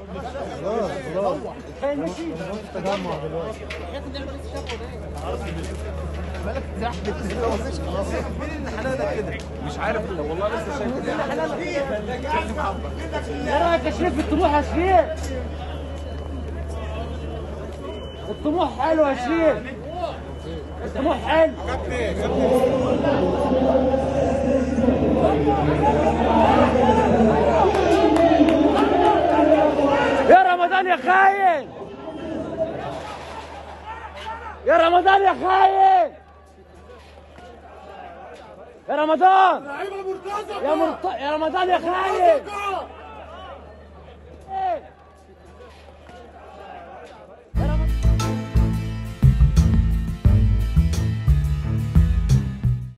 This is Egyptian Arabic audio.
مش عارف والله لسه شايف ايه رايك يا شريف في الطموح يا شريف الطموح حلو يا شريف الطموح حلو يا رمضان يا خاين يا رمضان يا خاين يا رمضان لعيبه مرتزقه يا مرت... يا رمضان يا خاين مرتزقة.